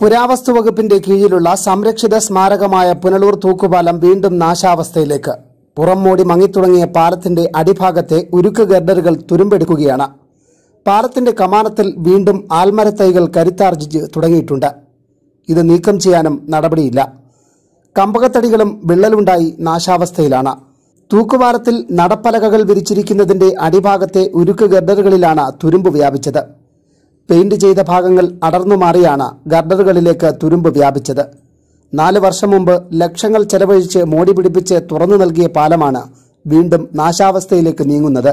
പുരാവസ്തു വകുപ്പിന്റെ കീഴിലുള്ള സംരക്ഷിത സ്മാരകമായ പുനലൂർ തൂക്കുപാലം വീണ്ടും നാശാവസ്ഥയിലേക്ക് പുറംമോടി മങ്ങിത്തുടങ്ങിയ പാലത്തിന്റെ അടിഭാഗത്തെ ഉരുക്ക് ഗർഡറുകൾ തുരുമ്പെടുക്കുകയാണ് പാലത്തിന്റെ കമാനത്തിൽ വീണ്ടും ആൽമരത്തൈകൾ കരുത്താർജിച്ച് തുടങ്ങിയിട്ടുണ്ട് ഇത് നീക്കം ചെയ്യാനും നടപടിയില്ല കമ്പകത്തടികളും വിള്ളലുണ്ടായി നാശാവസ്ഥയിലാണ് തൂക്കുപാലത്തിൽ നടപ്പലകകൾ വിരിച്ചിരിക്കുന്നതിന്റെ അടിഭാഗത്തെ ഉരുക്ക് ഗർഡറുകളിലാണ് തുരുമ്പ് വ്യാപിച്ചത് പെയിന്റ് ചെയ്ത ഭാഗങ്ങൾ അടർന്നു മാറിയാണ് ഗർഡറുകളിലേക്ക് തുരുമ്പ് വ്യാപിച്ചത് നാല് വർഷം മുമ്പ് ലക്ഷങ്ങൾ ചെലവഴിച്ച് മോടി പിടിപ്പിച്ച് തുറന്നു നൽകിയ പാലമാണ് വീണ്ടും നാശാവസ്ഥയിലേക്ക് നീങ്ങുന്നത്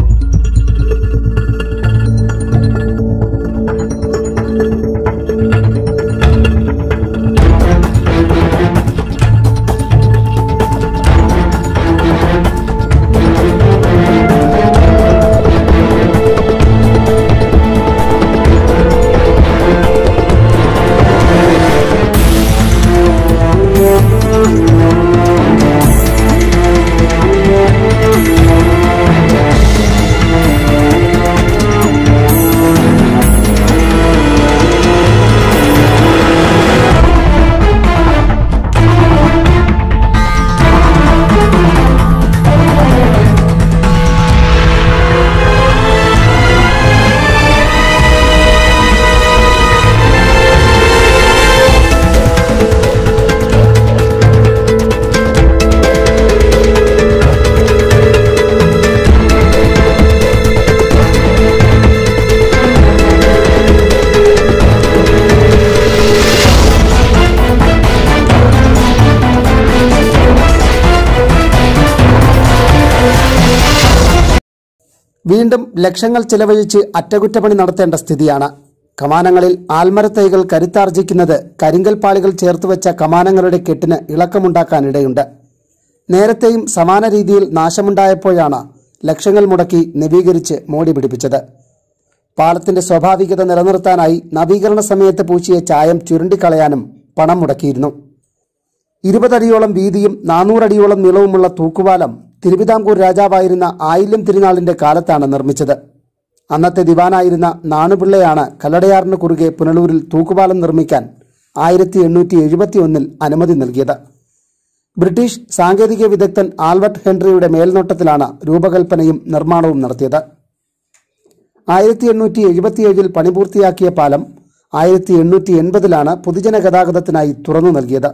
വീണ്ടും ലക്ഷങ്ങൾ ചെലവഴിച്ച് അറ്റകുറ്റപ്പണി നടത്തേണ്ട സ്ഥിതിയാണ് കമാനങ്ങളിൽ ആൽമരത്തൈകൾ കരുത്താർജിക്കുന്നത് കരിങ്കൽ പാളികൾ ചേർത്തുവെച്ച കമാനങ്ങളുടെ കെട്ടിന് ഇളക്കമുണ്ടാക്കാനിടയുണ്ട് നേരത്തെയും സമാന രീതിയിൽ നാശമുണ്ടായപ്പോഴാണ് ലക്ഷങ്ങൾ മുടക്കി നവീകരിച്ച് മോടി പിടിപ്പിച്ചത് പാലത്തിന്റെ സ്വാഭാവികത നിലനിർത്താനായി നവീകരണ സമയത്ത് പൂശിയ ചായം ചുരുണ്ടിക്കളയാനും പണം മുടക്കിയിരുന്നു ഇരുപതടിയോളം വീതിയും നാനൂറടിയോളം നീളവുമുള്ള തൂക്കുപാലം തിരുവിതാംകൂർ രാജാവായിരുന്ന ആയില്യം തിരുനാളിന്റെ കാലത്താണ് നിർമ്മിച്ചത് അന്നത്തെ ദിവാനായിരുന്ന നാണുപിള്ളയാണ് കല്ലടയാറിന് കുറുകെ പുനലൂരിൽ തൂക്കുപാലം നിർമ്മിക്കാൻ ആയിരത്തി എണ്ണൂറ്റി എഴുപത്തി ഒന്നിൽ അനുമതി നൽകിയത് ബ്രിട്ടീഷ് സാങ്കേതിക വിദഗ്ധൻ ആൽബർട്ട് ഹെൻറിയുടെ മേൽനോട്ടത്തിലാണ് രൂപകൽപ്പനയും നിർമ്മാണവും നടത്തിയത് ആയിരത്തി എണ്ണൂറ്റി എഴുപത്തിയേഴിൽ പണി പൂർത്തിയാക്കിയ പാലം ആയിരത്തി എണ്ണൂറ്റി എൺപതിലാണ് പൊതുജന ഗതാഗതത്തിനായി തുറന്നു നൽകിയത്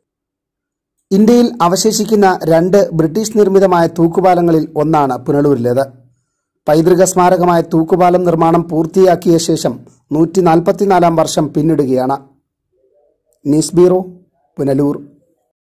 ഇന്ത്യയിൽ അവശേഷിക്കുന്ന രണ്ട് ബ്രിട്ടീഷ് നിർമ്മിതമായ തൂക്കുപാലങ്ങളിൽ ഒന്നാണ് പുനലൂരിലേത് പൈതൃക സ്മാരകമായ തൂക്കുപാലം നിർമ്മാണം പൂർത്തിയാക്കിയ ശേഷം നൂറ്റി നാൽപ്പത്തിനാലാം വർഷം പിന്നിടുകയാണ് ന്യൂസ് ബ്യൂറോ പുനലൂർ